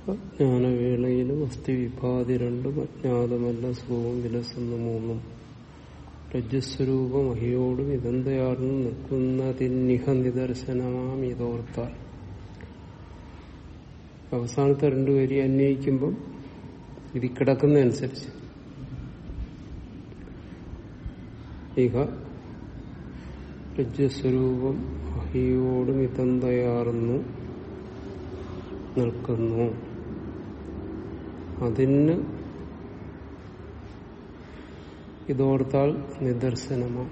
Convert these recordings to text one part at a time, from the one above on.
ജ്ഞാനവേളയിലും അസ്ഥി വിഭാതി രണ്ടും അജ്ഞാതമല്ല സുഖവും വിലസുന്ന മൂന്നും രജ്ജസ്വരൂപം അഹിയോടും ഇതന്തയാർന്നു നിൽക്കുന്നതിന്നിഹ നിദർശനമാം ഇതോർത്താൽ അവസാനത്തെ രണ്ടു വരി അന്വയിക്കുമ്പം ഇത് കിടക്കുന്നതനുസരിച്ച് ഇഹ രജ്ജസ്വരൂപം അഹിയോടും ഇതന്തയാർന്നു നിൽക്കുന്നു അതിന് ഇതോർത്താൽ നിദർശനമാണ്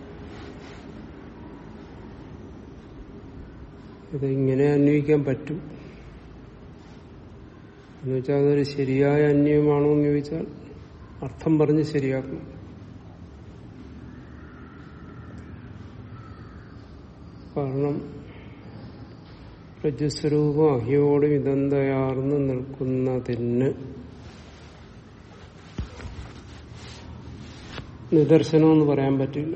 ഇത് ഇങ്ങനെ അന്വയിക്കാൻ പറ്റും എന്നുവെച്ചാൽ അതൊരു ശരിയായ അന്വയമാണോ എന്ന് ചോദിച്ചാൽ അർത്ഥം പറഞ്ഞ് ശരിയാക്കണം കാരണം രജസ്വരൂപം അഹിയോടും ഇതന്തയാർന്ന് നിൽക്കുന്നതിന് നിദർശനം എന്ന് പറയാൻ പറ്റില്ല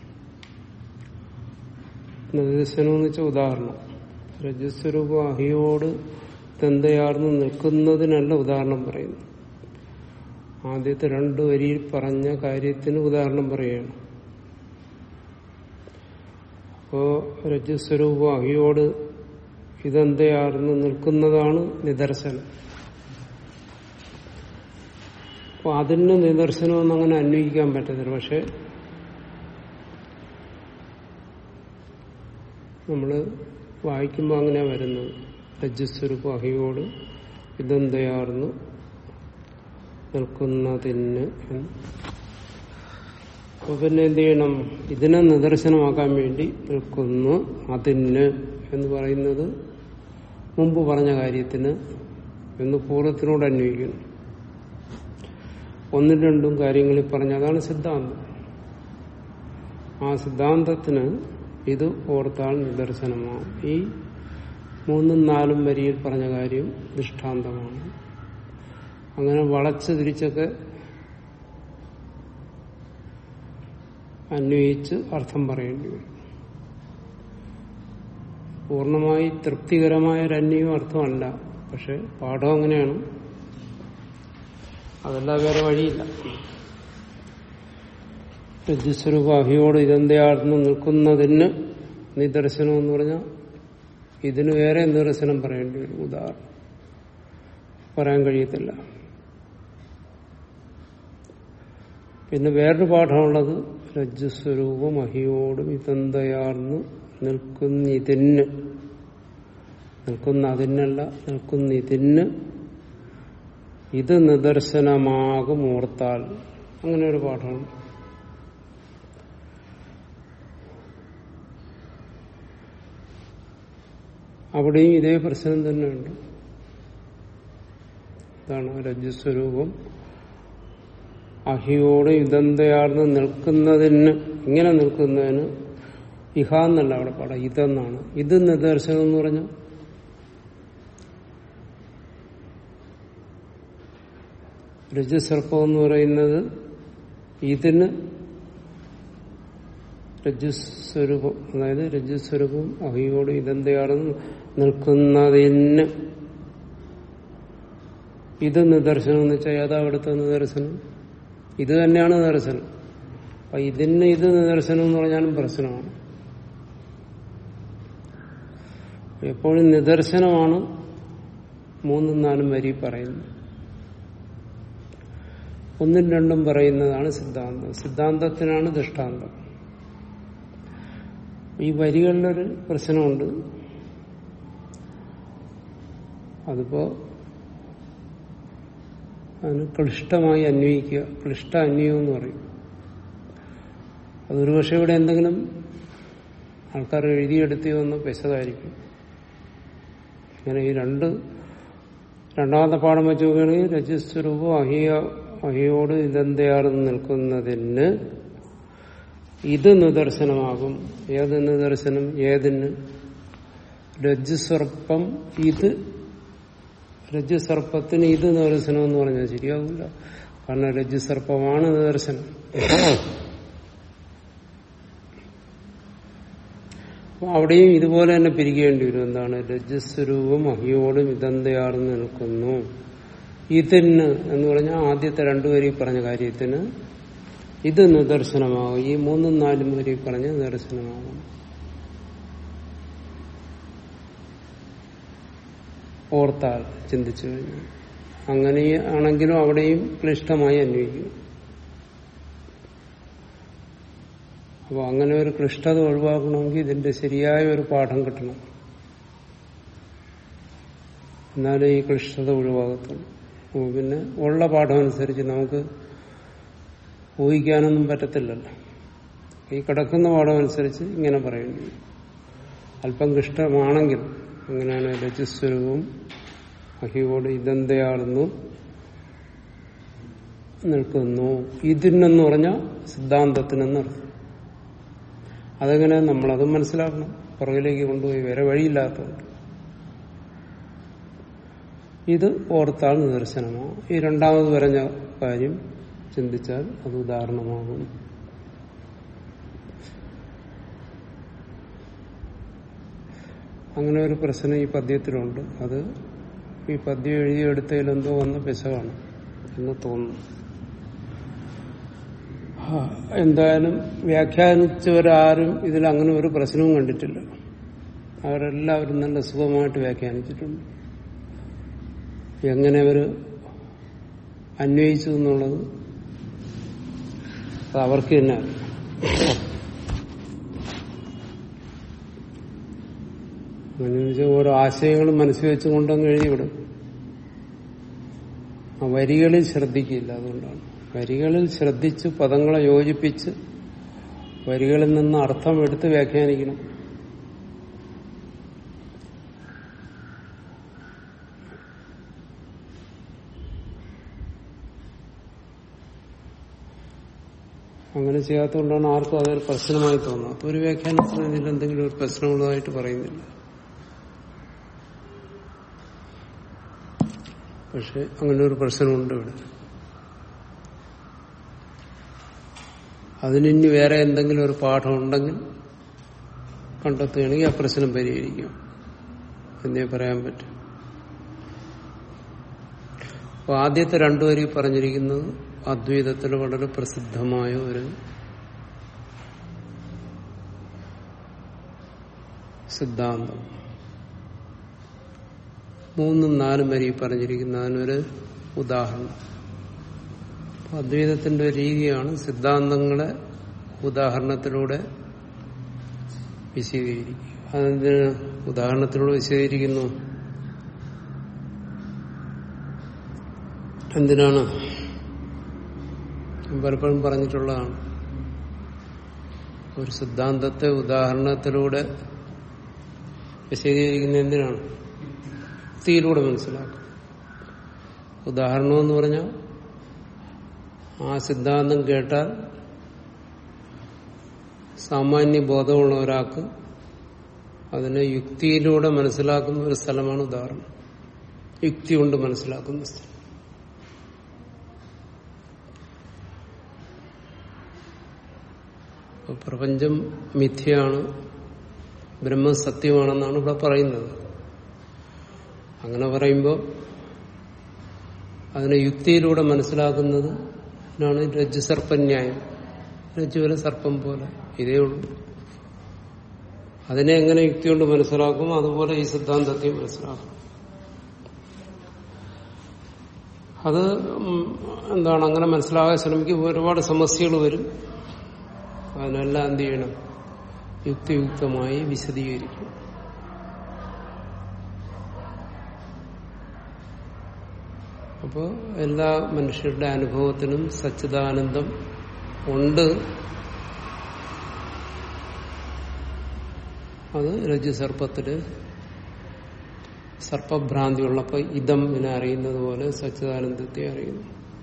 നിദർശനം എന്ന് വെച്ചാൽ ഉദാഹരണം രജസ്വരൂപം അഹിയോട് തന്തയാർന്ന് നിൽക്കുന്നതിനല്ല ഉദാഹരണം പറയുന്നു ആദ്യത്തെ രണ്ടു വരിയിൽ പറഞ്ഞ കാര്യത്തിന് ഉദാഹരണം പറയുകയാണ് അപ്പോ രജസ്വരൂപം അഹിയോട് ഇതെന്തയാർന്ന് നിൽക്കുന്നതാണ് നിദർശനം അപ്പൊ അതിന് നിദർശനമൊന്നും അങ്ങനെ അന്വയിക്കാൻ പറ്റത്തില്ല പക്ഷെ നമ്മൾ വായിക്കുമ്പോൾ അങ്ങനെ വരുന്നത് രജ്ജസ്വരൂപ അഹിയോട് ഇതെന്തയാർന്നു നിൽക്കുന്നതിന് അപ്പൊ പിന്നെ എന്ത് ചെയ്യണം ഇതിനെ നിദർശനമാക്കാൻ വേണ്ടി നിൽക്കുന്നു അതിന് എന്ന് പറയുന്നത് മുമ്പ് പറഞ്ഞ കാര്യത്തിന് എന്ന് പൂർവ്വത്തിനോട് അന്വയിക്കുന്നു ഒന്നും രണ്ടും കാര്യങ്ങളിൽ പറഞ്ഞ അതാണ് സിദ്ധാന്തം ആ സിദ്ധാന്തത്തിന് ഇത് ഓർത്താൽ നിദർശനമാണ് ഈ മൂന്നും നാലും വരിയിൽ പറഞ്ഞ കാര്യം ദൃഷ്ടാന്തമാണ് അങ്ങനെ വളച്ച് തിരിച്ചൊക്കെ അന്വയിച്ച് അർത്ഥം പറയേണ്ടി വരും പൂർണ്ണമായി തൃപ്തികരമായ ഒരു അന്വയം അർത്ഥമല്ല പക്ഷെ പാഠം അങ്ങനെയാണ് അതല്ല വേറെ വഴിയില്ല രജ്ജുസ്വരൂപാഹിയോട് ഇതെന്തയാർന്നു നിൽക്കുന്നതിന് നിദർശനം എന്ന് പറഞ്ഞാൽ ഇതിന് വേറെ നിദർശനം പറയേണ്ടി വരും ഉദാഹരണം പറയാൻ കഴിയത്തില്ല പിന്നെ വേറൊരു പാഠമുള്ളത് രജ്ജുസ്വരൂപം അഹിയോടും ഇതെന്തയാർന്നു നിൽക്കുന്നിതിന് നിൽക്കുന്ന അതിനല്ല നിൽക്കുന്നിതിന് ഇത് നിദർശനമാകും ഓർത്താൽ അങ്ങനെ ഒരു പാഠമാണ് അവിടെയും ഇതേ പ്രശ്നം തന്നെയുണ്ട് ഇതാണ് രജ്ജുസ്വരൂപം അഹിയോട് ഇതന്തയാർന്ന് നിൽക്കുന്നതിന് ഇങ്ങനെ നിൽക്കുന്നതിന് ഇഹ എന്നല്ല അവിടെ പാടാം ഇതെന്നാണ് ഇത് നിദർശനം എന്ന് പറഞ്ഞാൽ രജ്ജുസർപ്പം എന്ന് പറയുന്നത് ഇതിന് രജ്ജുസ്വരൂപം അതായത് രജ്ജുസ്വരൂപം അഹിയോട് ഇതെന്തയാണെന്ന് നിൽക്കുന്നതിന് ഇത് നിദർശനം എന്ന് വെച്ചാൽ ഏതാ അവിടുത്തെ നിദർശനം ഇത് തന്നെയാണ് നിദർശനം അപ്പൊ ഇതിന് ഇത് നിദർശനം എന്ന് പറഞ്ഞാലും പ്രശ്നമാണ് എപ്പോഴും നിദർശനമാണ് മൂന്നും നാലും വരി പറയുന്നത് ഒന്നും രണ്ടും പറയുന്നതാണ് സിദ്ധാന്തം സിദ്ധാന്തത്തിനാണ് ദൃഷ്ടാന്തം ഈ വരികളിലൊരു പ്രശ്നമുണ്ട് അതിപ്പോ അതിന് ക്ലിഷ്ടമായി അന്വയിക്കുക ക്ലിഷ്ട അന്വയം എന്ന് പറയും അതൊരു പക്ഷെ ഇവിടെ എന്തെങ്കിലും ആൾക്കാർ എഴുതിയെടുത്തി വന്ന് പെശതായിരിക്കും ഇങ്ങനെ ഈ രണ്ട് രണ്ടാമത്തെ പാഠം വെച്ച് നോക്കുകയാണെങ്കിൽ രജിസ്വരൂപം അഹിയ അഹിയോട് ഇതെന്തയാർന്ന് നിൽക്കുന്നതിന് ഇത് നിദർശനമാകും ഏത് നിദർശനം ഏതിന് രജ്ജുസർപ്പം ഇത് രജ്ജുസർപ്പത്തിന് ഇത് നിദർശനം എന്ന് പറഞ്ഞാൽ ശരിയാവില്ല കാരണം രജ്ജുസർപ്പമാണ് നിദർശനം അപ്പോൾ അവിടെയും ഇതുപോലെ തന്നെ പിരിക്കേണ്ടി വരും എന്താണ് രജസ്വരൂപം അഹിയോടും ഇതന്തയാർന്ന് നിൽക്കുന്നു ഇതിന് എന്ന് പറഞ്ഞാൽ ആദ്യത്തെ രണ്ടുപേരും പറഞ്ഞ കാര്യത്തിന് ഇത് നിദർശനമാകും ഈ മൂന്നും നാലും വരെ പറഞ്ഞ നിദർശനമാകും ഓർത്താൽ ചിന്തിച്ചു കഴിഞ്ഞാൽ അങ്ങനെ ആണെങ്കിലും അവിടെയും ക്ലിഷ്ടമായി അന്വയിക്കും അപ്പോൾ അങ്ങനെ ഒരു ക്ലിഷ്ടത ഒഴിവാക്കണമെങ്കിൽ ഇതിന്റെ ശരിയായ ഒരു പാഠം കിട്ടണം എന്നാലേ ഈ ക്ലിഷ്ടത ഒഴിവാകത്തുള്ളൂ അപ്പോൾ പിന്നെ ഉള്ള പാഠം അനുസരിച്ച് നമുക്ക് ഊഹിക്കാനൊന്നും പറ്റത്തില്ലല്ലോ ഈ കിടക്കുന്ന പാഠം അനുസരിച്ച് ഇങ്ങനെ പറയേണ്ടി വരും അല്പം ക്ലിഷ്ടമാണെങ്കിൽ അങ്ങനെയാണ് രജസ്വരവും അഹിയോട് ഇതെന്തയാണെന്നു നിൽക്കുന്നു ഇതിനെന്ന് പറഞ്ഞ സിദ്ധാന്തത്തിനെന്നർത്ഥം അതെങ്ങനെ നമ്മളത് മനസ്സിലാക്കണം പുറകിലേക്ക് കൊണ്ടുപോയി വേറെ വഴിയില്ലാത്തതുകൊണ്ട് ഇത് ഓർത്താൽ നിദർശനമാകും ഈ രണ്ടാമത് പറഞ്ഞ കാര്യം ചിന്തിച്ചാൽ അത് ഉദാഹരണമാകും അങ്ങനെ ഒരു പ്രശ്നം ഈ പദ്യത്തിലുണ്ട് അത് ഈ പദ്യം എഴുതിയെടുത്തതിലെന്തോ വന്ന പിശകാണ് എന്ന് തോന്നുന്നു ആ, എന്തായാലും വ്യാഖ്യാനിച്ചവരാരും ഇതിൽ അങ്ങനെ ഒരു പ്രശ്നവും കണ്ടിട്ടില്ല അവരെല്ലാവരും നല്ല സുഖമായിട്ട് വ്യാഖ്യാനിച്ചിട്ടുണ്ട് എങ്ങനെ അവർ അന്വയിച്ചു എന്നുള്ളത് അത് അവർക്ക് തന്നെ അറിയാം. അങ്ങനെയെന്ന് വെച്ചാൽ ഓരോ ആശയങ്ങളും മനസ്സിൽ വെച്ചുകൊണ്ടങ്ങ് എഴുതിവിടും ആ വരികളിൽ ശ്രദ്ധിക്കില്ല അതുകൊണ്ടാണ് വരികളിൽ ശ്രദ്ധിച്ച് പദങ്ങളെ യോജിപ്പിച്ച് വരികളിൽ നിന്ന് അർത്ഥം എടുത്ത് വ്യാഖ്യാനിക്കണം അങ്ങനെ ചെയ്യാത്തതുകൊണ്ടാണ് ആർക്കും അതൊരു പ്രശ്നമായി തോന്നുന്നത് ഒരു വ്യാഖ്യാനത്തിന് ഇതിൽ എന്തെങ്കിലും ഒരു പ്രശ്നമുള്ളതായിട്ട് പറയുന്നില്ല പക്ഷെ അങ്ങനെ ഒരു പ്രശ്നമുണ്ട് ഇവിടെ അതിനിനി വേറെ എന്തെങ്കിലും ഒരു പാഠം ഉണ്ടെങ്കിൽ കണ്ടെത്തുകയാണെങ്കിൽ ആ പ്രശ്നം പരിഹരിക്കും എന്നേ പറയാൻ പറ്റും അപ്പൊ ആദ്യത്തെ രണ്ടുപേരും ഈ പറഞ്ഞിരിക്കുന്നത് അദ്വൈതത്തിൽ വളരെ പ്രസിദ്ധമായ ഒരു സിദ്ധാന്തം മൂന്നും നാലും വരെ ഈ പറഞ്ഞിരിക്കുന്ന അതിനൊരു ഉദാഹരണം അപ്പൊ അദ്വൈതത്തിന്റെ ഒരു രീതിയാണ് സിദ്ധാന്തങ്ങളെ ഉദാഹരണത്തിലൂടെ വിശദീകരിക്കുക അതെന്തിന് ഉദാഹരണത്തിലൂടെ വിശദീകരിക്കുന്നു എന്തിനാണ് ഞാൻ പലപ്പോഴും പറഞ്ഞിട്ടുള്ളതാണ് ഒരു സിദ്ധാന്തത്തെ ഉദാഹരണത്തിലൂടെ വിശദീകരിക്കുന്ന എന്തിനാണ് യുക്തിയിലൂടെ മനസ്സിലാക്കും ഉദാഹരണം എന്ന് പറഞ്ഞാൽ ആ സിദ്ധാന്തം കേട്ടാൽ സാമാന്യ ബോധമുള്ള ഒരാൾക്ക് അതിനെ യുക്തിയിലൂടെ മനസ്സിലാക്കുന്ന ഒരു സ്ഥലമാണ് ഉദാഹരണം യുക്തി കൊണ്ട് മനസ്സിലാക്കുന്ന സ്ഥലം അപ്പൊ പ്രപഞ്ചം മിഥ്യയാണ് ബ്രഹ്മം സത്യമാണെന്നാണ് ഇവിടെ പറയുന്നത് അങ്ങനെ പറയുമ്പോൾ അതിനെ യുക്തിയിലൂടെ മനസ്സിലാക്കുന്നത് ാണ് രജ്ജു സർപ്പന്യായം രജ്ജുവിലെ സർപ്പം പോലെ ഇതേ ഉള്ളൂ അതിനെ എങ്ങനെ യുക്തി കൊണ്ട് മനസ്സിലാക്കും അതുപോലെ ഈ സിദ്ധാന്തത്തെ മനസ്സിലാക്കും അത് ഉം, എന്താണ് അങ്ങനെ മനസ്സിലാകാൻ ശ്രമിക്കുമ്പോൾ ഒരുപാട് സമസ്യകൾ വരും അതിനെല്ലാം എന്ത് ചെയ്യണം യുക്തിയുക്തമായി വിശദീകരിക്കും അപ്പോൾ എല്ലാ മനുഷ്യരുടെ അനുഭവത്തിനും സച്ചിദാനന്ദം ഉണ്ട് അത് രജുസർപ്പത്തില് സർപ്പഭ്രാന്തി ഉള്ളപ്പോൾ ഇതം ഇതിനെ അറിയുന്നത് പോലെ സച്ചിദാനന്ദത്തെ അറിയുന്നു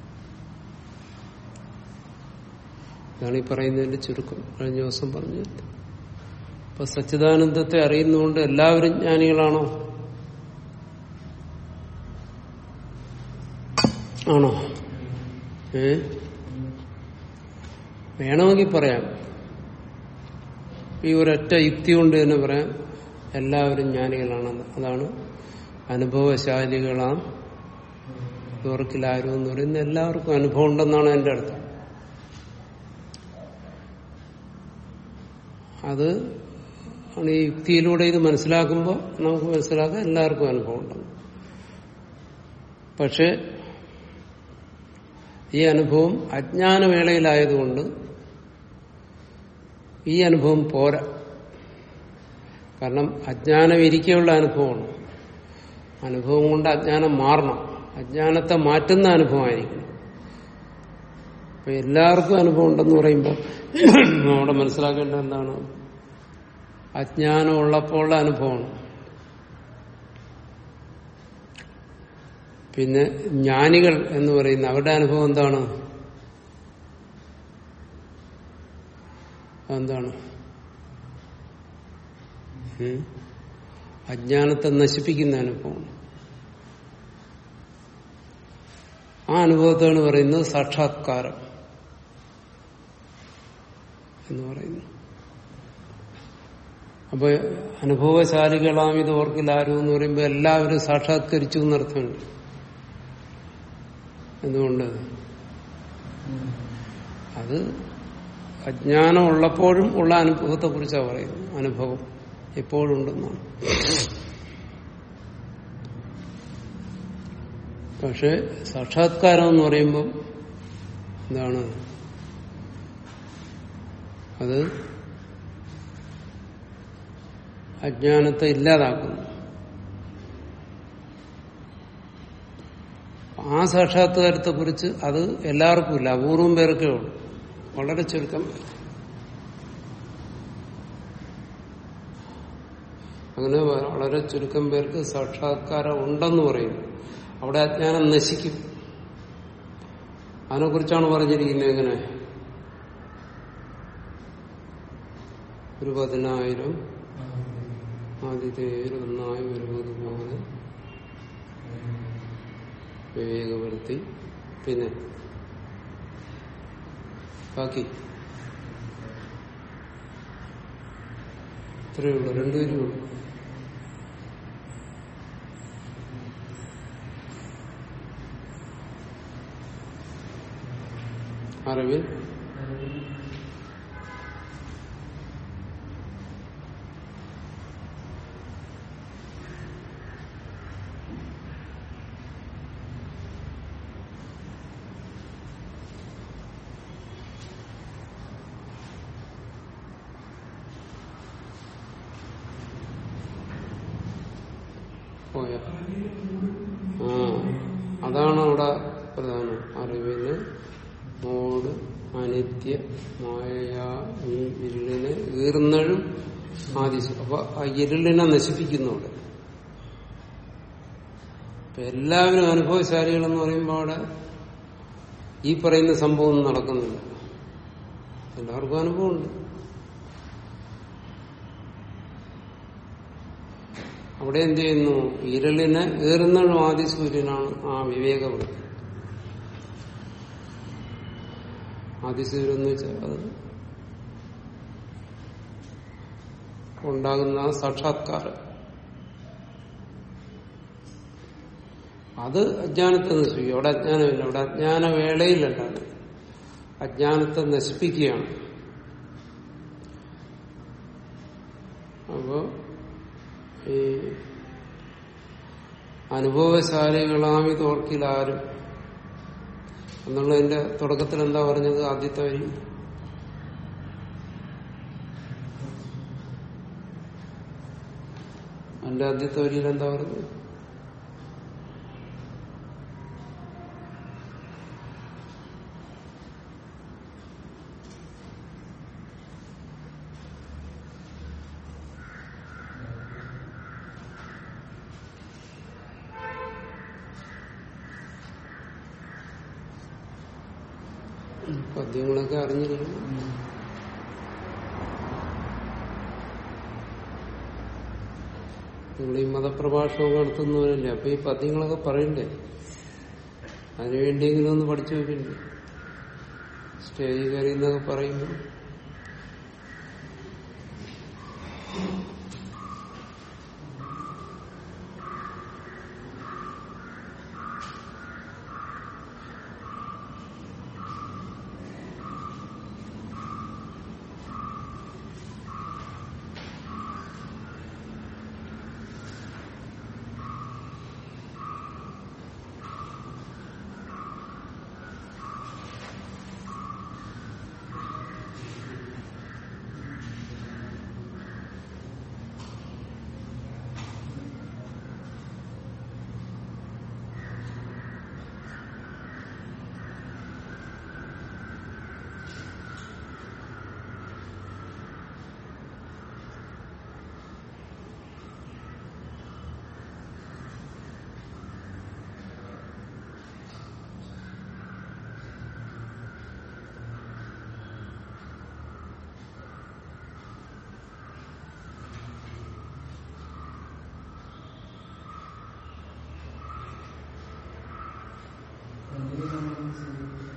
ഇതാണ് ഈ പറയുന്നതിന്റെ ചുരുക്കം കഴിഞ്ഞ ദിവസം പറഞ്ഞത് അപ്പൊ സച്ചിദാനന്ദത്തെ അറിയുന്നതുകൊണ്ട് എല്ലാവരും ജ്ഞാനികളാണോ ആണോ ഏ വേണമെങ്കിൽ പറയാം ഈ ഒരൊറ്റ യുക്തി കൊണ്ട് തന്നെ പറയാം എല്ലാവരും ജ്ഞാനികളാണെന്ന് അതാണ് അനുഭവശാലികളാം ഇവർക്കിലാരും എന്ന് പറയുന്നത് എല്ലാവർക്കും അനുഭവം ഉണ്ടെന്നാണ് എന്റെ അർത്ഥം അത് ആണ് ഈ യുക്തിയിലൂടെ ഇത് മനസ്സിലാക്കുമ്പോൾ നമുക്ക് മനസ്സിലാക്കാം എല്ലാവർക്കും അനുഭവം ഉണ്ടെന്ന് പക്ഷെ ഈ അനുഭവം അജ്ഞാനവേളയിലായതുകൊണ്ട് ഈ അനുഭവം പോരാ കാരണം അജ്ഞാനം ഇരിക്കെയുള്ള അനുഭവമാണ് അനുഭവം കൊണ്ട് അജ്ഞാനം മാറണം അജ്ഞാനത്തെ മാറ്റുന്ന അനുഭവമായിരിക്കണം അപ്പൊ എല്ലാവർക്കും അനുഭവം ഉണ്ടെന്ന് പറയുമ്പോൾ അവിടെ മനസ്സിലാക്കേണ്ടത് എന്താണ് അജ്ഞാനം ഉള്ളപ്പോഴുള്ള അനുഭവമാണ് പിന്നെ ജ്ഞാനികൾ എന്ന് പറയുന്ന അവരുടെ അനുഭവം എന്താണ് എന്താണ് ഉം? അജ്ഞാനത്തെ നശിപ്പിക്കുന്ന അനുഭവം ആ അനുഭവത്താണ് പറയുന്നത് സാക്ഷാത്കാരം എന്ന് പറയുന്നു അപ്പൊ അനുഭവശാലികളാം ഇത് ഓർക്കില്ലാരും എന്ന് പറയുമ്പോൾ എല്ലാവരും സാക്ഷാത്കരിച്ചു എന്നർത്ഥമുണ്ട് എന്തുകൊണ്ട് അത് അജ്ഞാനം ഉള്ളപ്പോഴും ഉള്ള അനുഭവത്തെ കുറിച്ചാണ് പറയുന്നത് അനുഭവം എപ്പോഴും ഉണ്ടെന്നാണ് പക്ഷെ സാക്ഷാത്കാരം എന്ന് പറയുമ്പോൾ എന്താണ് അത് അജ്ഞാനത്തെ ഇല്ലാതാക്കുന്നു ആ സാക്ഷാത്കാരത്തെ കുറിച്ച് അത് എല്ലാവർക്കും ഇല്ല അപൂർവം പേർക്കേ ഉള്ളൂ വളരെ ചുരുക്കം പേർ അങ്ങനെ വളരെ ചുരുക്കം പേർക്ക് സാക്ഷാത്കാരം ഉണ്ടെന്ന് പറയുന്നു അവിടെ അജ്ഞാനം നശിക്കും അതിനെക്കുറിച്ചാണ് പറഞ്ഞിരിക്കുന്നത് എങ്ങനെ ഒരു പതിനായിരം ആദ്യത്തേർ ഒന്നായി വരുന്നത് പോലെ വിവേകവൃത്തി പിന്നെ ബാക്കി ഇത്രയേ ഉള്ളൂ രണ്ടുപേരും ഉള്ളൂ അറിവിൽ പോയ ആ അതാണ് അവിടെ പ്രധാനം അറിവിന് മോട് അനിത്യ മായ ഈ ഇരുളിനെ ഈർന്നഴും ആദിശു അപ്പൊ ആ ഇരുളിനെ നശിപ്പിക്കുന്നു അവിടെ അപ്പൊ എല്ലാവരും അനുഭവശാലികളെന്ന് പറയുമ്പോൾ അവിടെ ഈ പറയുന്ന സംഭവം ഒന്നും നടക്കുന്നില്ല എല്ലാവർക്കും അനുഭവമുണ്ട് അവിടെ എന്ത് ചെയ്യുന്നു ഇരളിനെ ഏറുന്നഴും ആദ്യ സൂര്യനാണ് ആ വിവേകവൃത്തി ആദിസൂര്യൻ എന്ന് വെച്ചാൽ അത് ഉണ്ടാകുന്ന ആ സാക്ഷാത്കാരം അത് അജ്ഞാനത്തെ നശിപ്പിക്കും അവിടെ അജ്ഞാനമില്ല അവിടെ അജ്ഞാന വേളയിലല്ല അജ്ഞാനത്തെ നശിപ്പിക്കുകയാണ് അപ്പോ ഈ അനുഭവശാലികളാമി തോർക്കിലാരും എന്നുള്ളതിന്റെ തുടക്കത്തിൽ എന്താ പറഞ്ഞത് ആദ്യത്തെ വരി അതിന്റെ ആദ്യത്തെ വരിയിൽ എന്താ പറഞ്ഞത് പദ്യങ്ങളൊക്കെ അറിഞ്ഞിരിക്കണം നിങ്ങൾ ഈ മതപ്രഭാഷണമൊക്കെ നടത്തുന്നവരല്ലേ അപ്പൊ ഈ പദ്യങ്ങളൊക്കെ പറയണ്ടേ അതിനുവേണ്ടിയെങ്കിലും ഒന്ന് പഠിച്ചു വെക്കണ്ടേ സ്റ്റേജിൽ കയറി എന്നൊക്കെ പറയുമ്പോൾ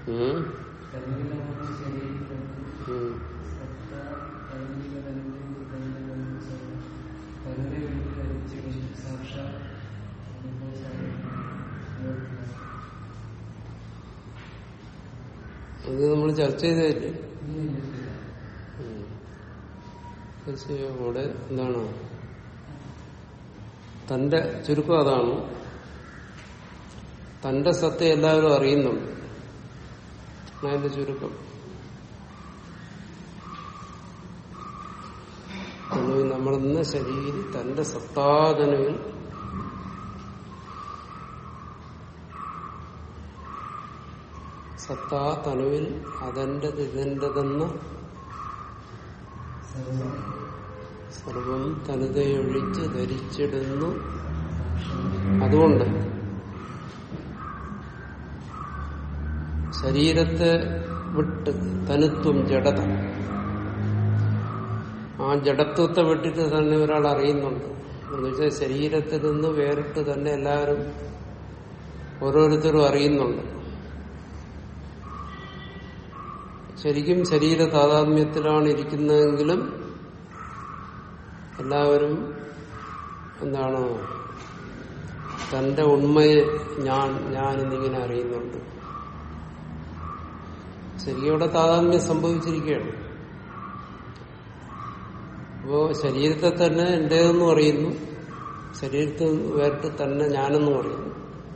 ഉം. തന്നിലാണ് ശരീരം ഉം. സത്ത തന്നിലതന്റെ ബന്ധനം തന്റെ വീട്ടിൽ ധരിച്ചിടും സാക്ഷാത് അത് നമ്മൾ ചർച്ച ചെയ്തതല്ലേ ഉം. തീർച്ചയായും അവിടെ എന്താണ് തന്റെ ചുരുക്കം അതാണ് തന്റെ സത്ത എല്ലാവരും അറിയുന്നുണ്ട് അതിന്റെ ചുരുക്കം തനുവിൽ നമ്മളെന്ന ശരീരം തന്റെ സത്താതനുവിൽ സത്താ തനുവിൽ അതെന്റെ ഇതെന്റെതെന്ന് സർവം തനുതയൊഴിച്ച് ധരിച്ചിടുന്നു അതുകൊണ്ട് ശരീരത്തെ വിട്ട് തനുത്വം ജഡത ആ ജഡത്വത്തെ വിട്ടിട്ട് തന്നെ ഒരാൾ അറിയുന്നുണ്ട് എന്ന് വെച്ചാൽ ശരീരത്തിൽ നിന്ന് വേറിട്ട് തന്നെ എല്ലാവരും ഓരോരുത്തരും അറിയുന്നുണ്ട് ശരിക്കും ശരീര താതാത്മ്യത്തിലാണ് ഇരിക്കുന്നതെങ്കിലും എല്ലാവരും എന്താണ് തന്റെ ഉണ്മയെ ഞാൻ ഞാനിന്നിങ്ങനെ അറിയുന്നുണ്ട് ശരിക്കും അവിടെ താതാത്മ്യം സംഭവിച്ചിരിക്കുകയാണ് അപ്പോ ശരീരത്തെ തന്നെ എന്റേതെന്നും അറിയുന്നു ശരീരത്തിൽ വേറിട്ട് തന്നെ ഞാനെന്നും അറിയുന്നു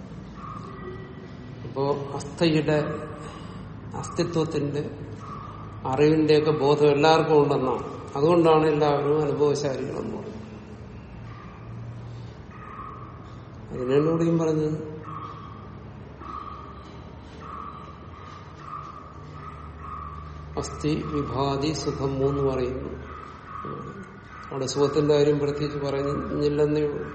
അപ്പോ അസ്ഥയുടെ അസ്തിത്വത്തിന്റെ അറിവിന്റെയൊക്കെ ബോധം എല്ലാവർക്കും ഉണ്ടെന്നാണ് അതുകൊണ്ടാണ് എല്ലാവരും അനുഭവശാലികളെന്ന് പറയുന്നത് അതിനാണ് കൂടിയും പറഞ്ഞത് അസ്ഥി വിഭാതി സുഖം മൂന്ന് പറയുന്നു അവിടെ സുഖത്തിന്റെ കാര്യം പ്രത്യേകിച്ച് പറഞ്ഞില്ലെന്നേ ഉള്ളൂ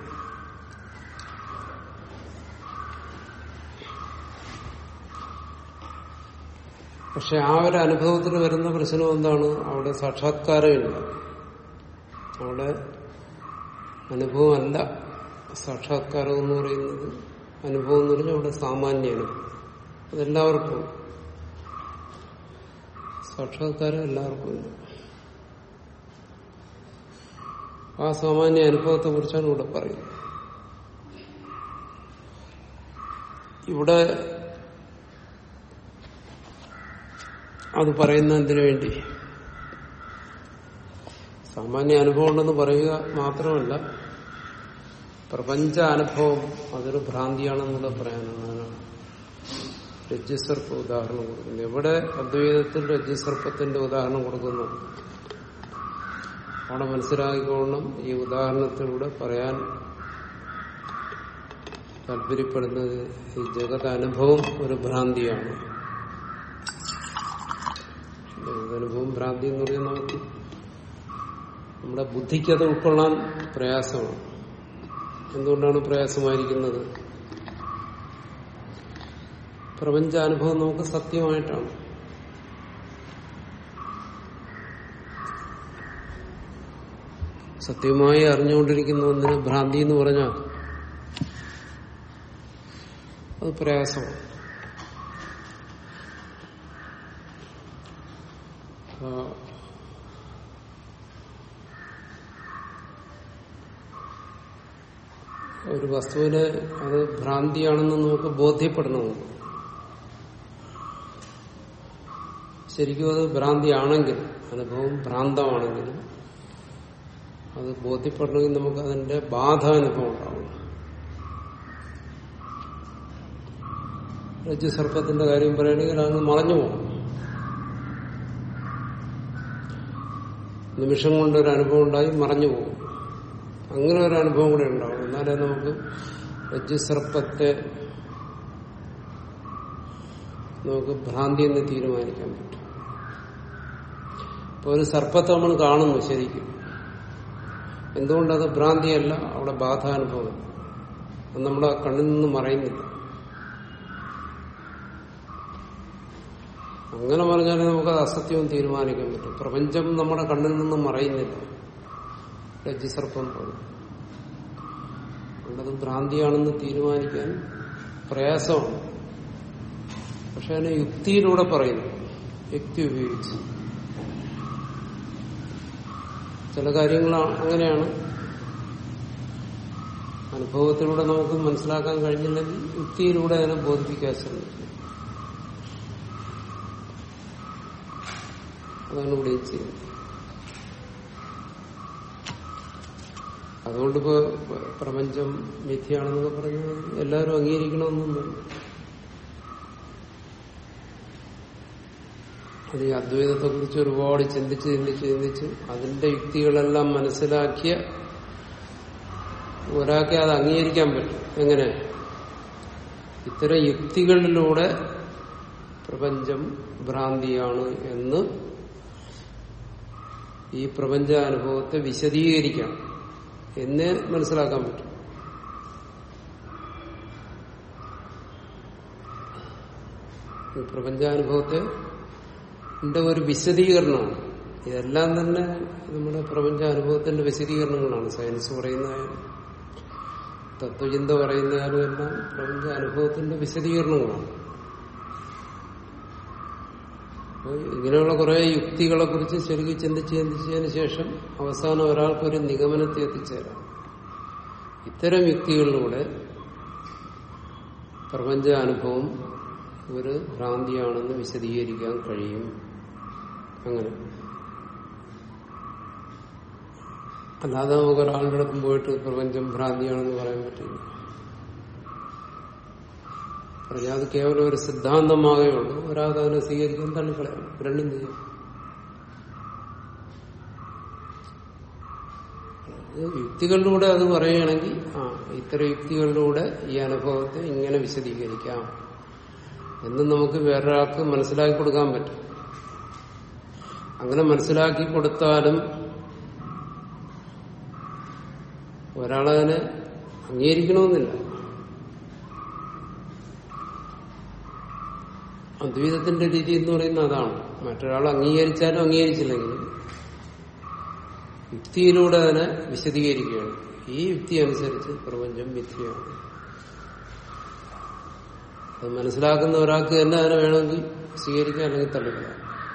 പക്ഷെ ആ ഒരു അനുഭവത്തിൽ വരുന്ന പ്രശ്നം എന്താണ് അവിടെ സാക്ഷാത്കാരമില്ല അവിടെ അനുഭവമല്ല സാക്ഷാത്കാരം എന്ന് പറയുന്നത് അനുഭവം എന്ന് പറഞ്ഞാൽ അവിടെ സാമാന്യാണ് അതെല്ലാവർക്കും സാക്ഷാത്കാരം എല്ലാവർക്കും ഉണ്ട് ആ സാമാന്യ അനുഭവത്തെ കുറിച്ചാണ് ഇവിടെ പറയുന്നത് ഇവിടെ അത് പറയുന്ന എന്തിനു വേണ്ടി സാമാന്യ അനുഭവം ഉണ്ടെന്ന് പറയുക മാത്രമല്ല പ്രപഞ്ച അനുഭവം അതൊരു ഭ്രാന്തിയാണെന്നുള്ള പറയാനാണ് രജ്ജുസർപ്പ ഉദാഹരണം കൊടുക്കുന്നത് എവിടെ അദ്വൈതത്തിൽ രജ്ജുസർപ്പത്തിന്റെ ഉദാഹരണം കൊടുക്കുന്നു അവിടെ മനസ്സിലാക്കിക്കോണം ഈ ഉദാഹരണത്തിലൂടെ പറയാൻ താല്പര്യപ്പെടുന്നത് ഈ ജഗത് അനുഭവം ഒരു ഭ്രാന്തിയാണ് ജഗതനുഭവം ഭ്രാന്തി എന്ന് പറയുന്നത് നമുക്ക് നമ്മുടെ ബുദ്ധിക്ക് അത് ഉൾക്കൊള്ളാൻ പ്രയാസമാണ് എന്തുകൊണ്ടാണ് പ്രയാസമായിരിക്കുന്നത് പ്രപഞ്ചാനുഭവം നമുക്ക് സത്യമായിട്ടാണ് സത്യമായി അറിഞ്ഞുകൊണ്ടിരിക്കുന്ന ഒന്നിന് ഭ്രാന്തി എന്ന് പറഞ്ഞാൽ അത് പ്രയാസമാണ് ആ, ഒരു വസ്തുവിന് അത് ഭ്രാന്തിയാണെന്ന് നമുക്ക് ബോധ്യപ്പെടണമെന്ന് ശരിക്കും അത് ഭ്രാന്തിയാണെങ്കിൽ അനുഭവം ഭ്രാന്തമാണെങ്കിലും അത് ബോധ്യപ്പെടണമെങ്കിൽ നമുക്ക് അതിന്റെ ബാധ അനുഭവം ഉണ്ടാവണം രജ്ജു സർപ്പത്തിന്റെ കാര്യം പറയുകയാണെങ്കിൽ അങ്ങ് മറഞ്ഞു പോകും നിമിഷം കൊണ്ട് ഒരു അനുഭവം ഉണ്ടായി മറഞ്ഞു പോകും അങ്ങനെ ഒരു അനുഭവം കൂടെ ഉണ്ടാവും എന്നാലേ നമുക്ക് രജ്ജുസർപ്പത്തെ നമുക്ക് ഭ്രാന്തി എന്ന് തീരുമാനിക്കാൻ പറ്റും ഇപ്പൊ ഒരു സർപ്പത്തെ നമ്മൾ കാണുന്നു ശരിക്കും എന്തുകൊണ്ടത് ഭ്രാന്തിയല്ല അവിടെ ബാധാനുഭവം അത് നമ്മുടെ കണ്ണിൽ നിന്ന് മറയുന്നില്ല അങ്ങനെ പറഞ്ഞാലേ നമുക്ക് അസത്യവും തീരുമാനിക്കാൻ പറ്റും പ്രപഞ്ചം നമ്മുടെ കണ്ണിൽ നിന്നും മറയുന്നില്ല രജ്ജുസർപ്പം പോലെ അതുകൊണ്ടത് ഭ്രാന്തിയാണെന്ന് തീരുമാനിക്കാൻ പ്രയാസമാണ് പക്ഷെ അതിനെ യുക്തിയിലൂടെ പറയുന്നു യുക്തി ഉപയോഗിച്ച് ചില കാര്യങ്ങൾ അങ്ങനെയാണ് അനുഭവത്തിലൂടെ നമുക്ക് മനസ്സിലാക്കാൻ കഴിഞ്ഞില്ലെങ്കിൽ യുക്തിയിലൂടെ അതിനെ ബോധിപ്പിക്കാൻ ശ്രമിക്കും അതാണ് ഇവിടെ ചെയ്യുന്നത് അതുകൊണ്ട് ഇപ്പോ പ്രപഞ്ചം മിഥ്യയാണെന്നൊക്കെ പറഞ്ഞു എല്ലാവരും അംഗീകരിക്കണമെന്നൊന്നും അത് ഈ അദ്വൈതത്തെ കുറിച്ച് ഒരുപാട് ചിന്തിച്ച് ചിന്തിച്ച് ചിന്തിച്ച് അതിന്റെ യുക്തികളെല്ലാം മനസ്സിലാക്കിയ ഒരാൾക്ക് അത് അംഗീകരിക്കാൻ പറ്റും എങ്ങനെ ഇത്തരം യുക്തികളിലൂടെ പ്രപഞ്ചം ഭ്രാന്തിയാണ് എന്ന് ഈ പ്രപഞ്ചാനുഭവത്തെ വിശദീകരിക്കാം എന്ന് മനസ്സിലാക്കാൻ പറ്റും ഈ പ്രപഞ്ചാനുഭവത്തെ ന്റെ ഒരു വിശദീകരണമാണ് ഇതെല്ലാം തന്നെ നമ്മുടെ പ്രപഞ്ചാനുഭവത്തിന്റെ വിശദീകരണങ്ങളാണ് സയൻസ് പറയുന്നതായാലും തത്വചിന്ത പറയുന്നതായാലും എല്ലാം പ്രപഞ്ചാനുഭവത്തിന്റെ വിശദീകരണങ്ങളാണ് അപ്പോൾ ഇങ്ങനെയുള്ള കുറെ യുക്തികളെ കുറിച്ച് ശരിക്കും ചിന്തിച്ച് ചിന്തിച്ചതിന് ശേഷം അവസാനം ഒരാൾക്കൊരു നിഗമനത്തെ എത്തിച്ചേരാം ഇത്തരം യുക്തികളിലൂടെ പ്രപഞ്ച അനുഭവം ഒരു ഭ്രാന്തിയാണെന്ന് വിശദീകരിക്കാൻ കഴിയും അങ്ങനെ അല്ലാതെ നമുക്ക് ഒരാളുടെ അടുത്തും പോയിട്ട് പ്രപഞ്ചം ഭ്രാന്തിയാണെന്ന് പറയാൻ പറ്റില്ല പറഞ്ഞാൽ അത് കേവലം ഒരു സിദ്ധാന്തമാകേ ഉള്ളൂ ഒരാൾക്ക് അതിനെ സ്വീകരിക്കാൻ തള്ളിക്കളയാം രണ്ടും ചെയ്യും യുക്തികളിലൂടെ അത് പറയുകയാണെങ്കിൽ ആ ഇത്തരം യുക്തികളിലൂടെ ഈ അനുഭവത്തെ ഇങ്ങനെ വിശദീകരിക്കാം എന്ന് നമുക്ക് വേറൊരാൾക്ക് മനസ്സിലാക്കി കൊടുക്കാൻ പറ്റും അങ്ങനെ മനസ്സിലാക്കി കൊടുത്താലും ഒരാളതിനെ അംഗീകരിക്കണമെന്നില്ല അദ്വൈതത്തിന്റെ രീതി എന്ന് പറയുന്നത് അതാണ് മറ്റൊരാൾ അംഗീകരിച്ചാലും അംഗീകരിച്ചില്ലെങ്കിലും യുക്തിയിലൂടെ അതിനെ വിശദീകരിക്കുകയാണ് ഈ യുക്തി അനുസരിച്ച് പ്രപഞ്ചം മിഥ്യയാണ് അത് മനസ്സിലാക്കുന്ന ഒരാൾക്ക് തന്നെ അതിനെ വേണമെങ്കിൽ സ്വീകരിക്കാം അല്ലെങ്കിൽ തള്ളിക്കളയാം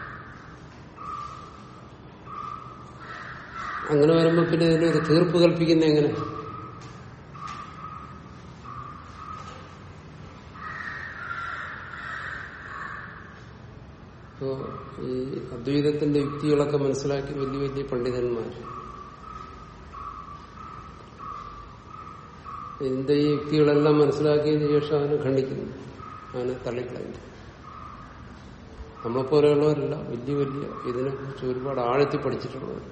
അങ്ങനെ വരുമ്പോ പിന്നെ ഇതിനൊരു തീർപ്പ് കൽപ്പിക്കുന്ന എങ്ങനെ ഇപ്പോ ഈ അദ്വൈതത്തിന്റെ യുക്തികളൊക്കെ മനസ്സിലാക്കി വലിയ വലിയ പണ്ഡിതന്മാർ ഇതിന്റെ ഈ യുക്തികളെല്ലാം മനസ്സിലാക്കിയതിനു ശേഷം അതിനെ ഖണ്ഡിക്കുന്നു അതിനെ തള്ളിക്കളയുന്നു നമ്മളെപ്പോലെയുള്ളവരല്ല വലിയ വലിയ ഇതിനെക്കുറിച്ച് ഒരുപാട് ആഴത്തി പഠിച്ചിട്ടുള്ളവർ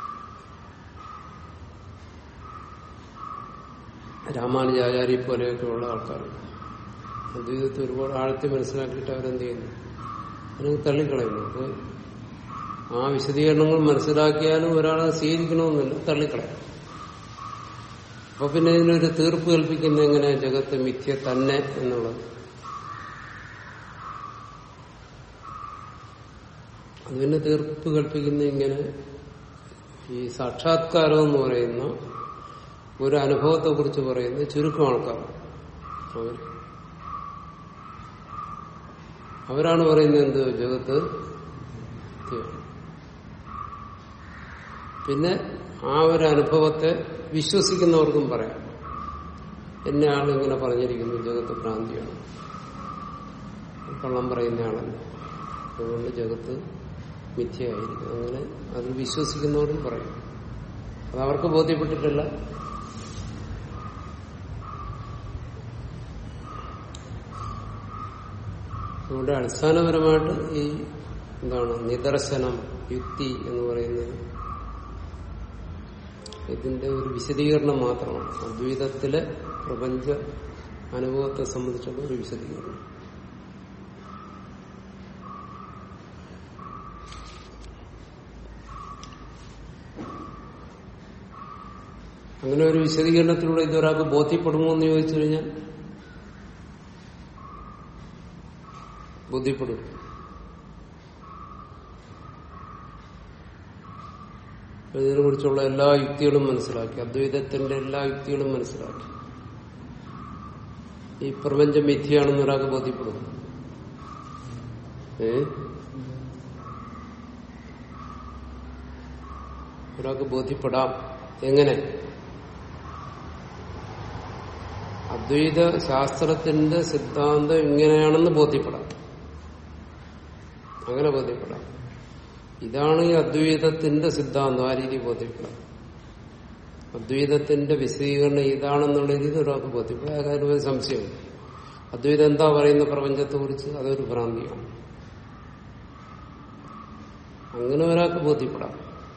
രാമാനുജാചാര്യ പോലെയൊക്കെ ഉള്ള ആൾക്കാർ അദ്വൈതത്തെ ഒരുപാട് ആഴത്തി മനസ്സിലാക്കിയിട്ട് അവരെന്ത് ചെയ്യുന്നു അതിനെ തള്ളിക്കളയുന്നു അപ്പോൾ ആ വിശദീകരണങ്ങൾ മനസ്സിലാക്കിയാലും ഒരാളെ സ്വീകരിക്കണമെന്നില്ല തള്ളിക്കളയാം അപ്പൊ പിന്നെ ഇതിനൊരു തീർപ്പ് കൽപ്പിക്കുന്ന എങ്ങനെ ജഗത്ത് മിഥ്യ തന്നെ എന്നുള്ളത് അതിന് തീർപ്പ് കൽപ്പിക്കുന്ന ഇങ്ങനെ ഈ സാക്ഷാത്കാരം എന്ന് പറയുന്ന ഒരു അനുഭവത്തെ കുറിച്ച് പറയുന്ന ചുരുക്കം ആൾക്കാർ അവർ അവരാണ് പറയുന്നത് എന്ത് ജഗത്ത് മിഥ്യയാണ്. പിന്നെ ആ ഒരു അനുഭവത്തെ വിശ്വസിക്കുന്നവർക്കും പറയാം എന്നെ ആൾ ഇങ്ങനെ പറഞ്ഞിരിക്കുന്നു ജഗത്ത് ഭ്രാന്തിയാണ് കള്ളം പറയുന്നയാളല്ല അതുകൊണ്ട് ജഗത്ത് മിഥ്യയായിരിക്കും അങ്ങനെ അതിൽ വിശ്വസിക്കുന്നവരും പറയും അത് അവർക്ക് ബോധ്യപ്പെട്ടിട്ടില്ല അതുകൊണ്ട് അടിസ്ഥാനപരമായിട്ട് ഈ എന്താണ് നിദർശനം യുക്തി എന്ന് പറയുന്നത് ഇതിന്റെ ഒരു വിശദീകരണം മാത്രമാണ് അദ്വൈതത്തിലെ പ്രപഞ്ച അനുഭവത്തെ സംബന്ധിച്ചുള്ള ഒരു വിശദീകരണം അങ്ങനെ ഒരു വിശദീകരണത്തിലൂടെ ഇതൊരാൾക്ക് ബോധ്യപ്പെടുമോ എന്ന് ചോദിച്ചു കഴിഞ്ഞാൽ ബോധ്യപ്പെടും ഇതിനെ കുറിച്ചുള്ള എല്ലാ യുക്തികളും മനസ്സിലാക്കി അദ്വൈതത്തിന്റെ എല്ലാ യുക്തികളും മനസ്സിലാക്കി ഈ പ്രപഞ്ചം മിഥ്യയാണെന്ന് ഒരാൾക്ക് ബോധ്യപ്പെടും ഏ ഒരാൾക്ക് ബോധ്യപ്പെടാം എങ്ങനെ അദ്വൈത ശാസ്ത്രത്തിന്റെ സിദ്ധാന്തം ഇങ്ങനെയാണെന്ന് ബോധ്യപ്പെടാം അങ്ങനെ ബോധ്യപ്പെടാം ഇതാണ് ഈ അദ്വൈതത്തിന്റെ സിദ്ധാന്തം ആ രീതി ബോധ്യപ്പെടാം അദ്വൈതത്തിന്റെ വിശദീകരണം ഇതാണെന്നുള്ള രീതി ഒരാൾക്ക് ബോധ്യപ്പെടാം ആ കാര്യം ഒരു സംശയമുണ്ട് അദ്വൈതം എന്താ പറയുന്ന പ്രപഞ്ചത്തെ കുറിച്ച് അതൊരു ഭ്രാന്തിയാണ് അങ്ങനെ ഒരാൾക്ക് ബോധ്യപ്പെടാം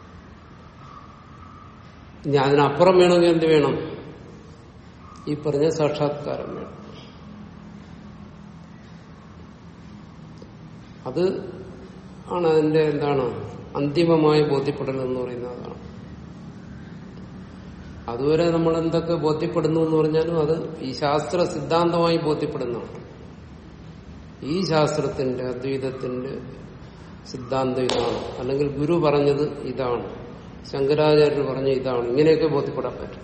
ഇനി അതിനപ്പുറം വേണമെങ്കിൽ എന്ത് വേണം ഈ പറഞ്ഞ സാക്ഷാത്കാരം വേണം അത് ആണ് അതിന്റെ എന്താണ് അന്തിമമായ ബോധ്യപ്പെടൽ എന്ന് പറയുന്നത് അതാണ് അതുവരെ നമ്മൾ എന്തൊക്കെ ബോധ്യപ്പെടുന്നു എന്ന് പറഞ്ഞാലും അത് ഈ ശാസ്ത്ര സിദ്ധാന്തമായി ബോധ്യപ്പെടുന്നതാണ് ഈ ശാസ്ത്രത്തിന്റെ അദ്വൈതത്തിന്റെ സിദ്ധാന്തം ഇതാണ് അല്ലെങ്കിൽ ഗുരു പറഞ്ഞത് ഇതാണ് ശങ്കരാചാര്യർ പറഞ്ഞ ഇതാണ് ഇങ്ങനെയൊക്കെ ബോധ്യപ്പെടാൻ പറ്റും